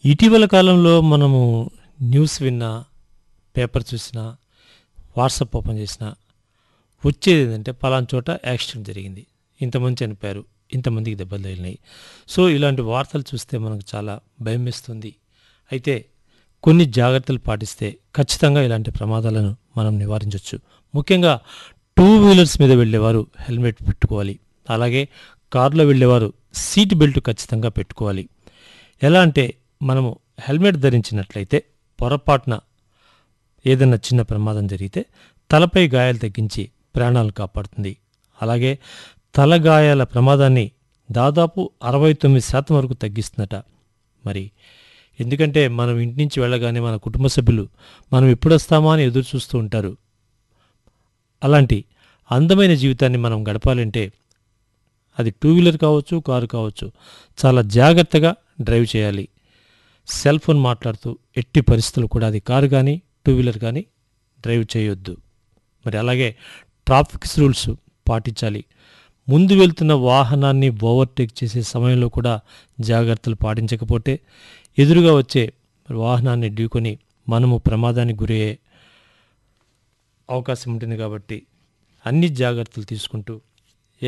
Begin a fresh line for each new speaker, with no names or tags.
ఇటీవల కాలంలో మనము న్యూస్ విన్నా పేపర్ చూసినా వాట్సాప్ ఓపెన్ చేసినా వచ్చేది ఏంటంటే పలానా చోట యాక్సిడెంట్ జరిగింది ఇంతమంది చనిపోయారు ఇంతమందికి దెబ్బలు తగిలినాయి సో ఇలాంటి వార్తలు చూస్తే మనకు చాలా భయం వేస్తుంది అయితే కొన్ని జాగ్రత్తలు పాటిస్తే ఖచ్చితంగా ఇలాంటి ప్రమాదాలను మనం నివారించవచ్చు ముఖ్యంగా టూ వీలర్స్ మీద వెళ్ళేవారు హెల్మెట్ పెట్టుకోవాలి అలాగే కారులో వెళ్ళేవారు సీట్ బెల్ట్ ఖచ్చితంగా పెట్టుకోవాలి ఎలా అంటే మనము హెల్మెట్ ధరించినట్లయితే పొరపాటున ఏదైనా చిన్న ప్రమాదం జరిగితే తలపై గాయాలు తగ్గించి ప్రాణాలు కాపాడుతుంది అలాగే తల గాయాల ప్రమాదాన్ని దాదాపు అరవై తొమ్మిది శాతం వరకు తగ్గిస్తుందట మరి ఎందుకంటే మనం ఇంటి నుంచి వెళ్ళగానే మన కుటుంబ సభ్యులు మనం ఎప్పుడు వస్తామా అని ఎదురు చూస్తూ ఉంటారు అలాంటి అందమైన జీవితాన్ని మనం గడపాలంటే అది టూ వీలర్ కావచ్చు కారు కావచ్చు చాలా జాగ్రత్తగా డ్రైవ్ చేయాలి సెల్ ఫోన్ మాట్లాడుతూ ఎట్టి పరిస్థితులు కూడా అది కారు కానీ టూ వీలర్ కానీ డ్రైవ్ చేయొద్దు మరి అలాగే ట్రాఫిక్ రూల్స్ పాటించాలి ముందు వెళ్తున్న వాహనాన్ని ఓవర్టేక్ చేసే సమయంలో కూడా జాగ్రత్తలు పాటించకపోతే ఎదురుగా వచ్చే వాహనాన్ని ఢీకొని మనము ప్రమాదానికి గురయ్యే అవకాశం ఉంటుంది కాబట్టి అన్ని జాగ్రత్తలు తీసుకుంటూ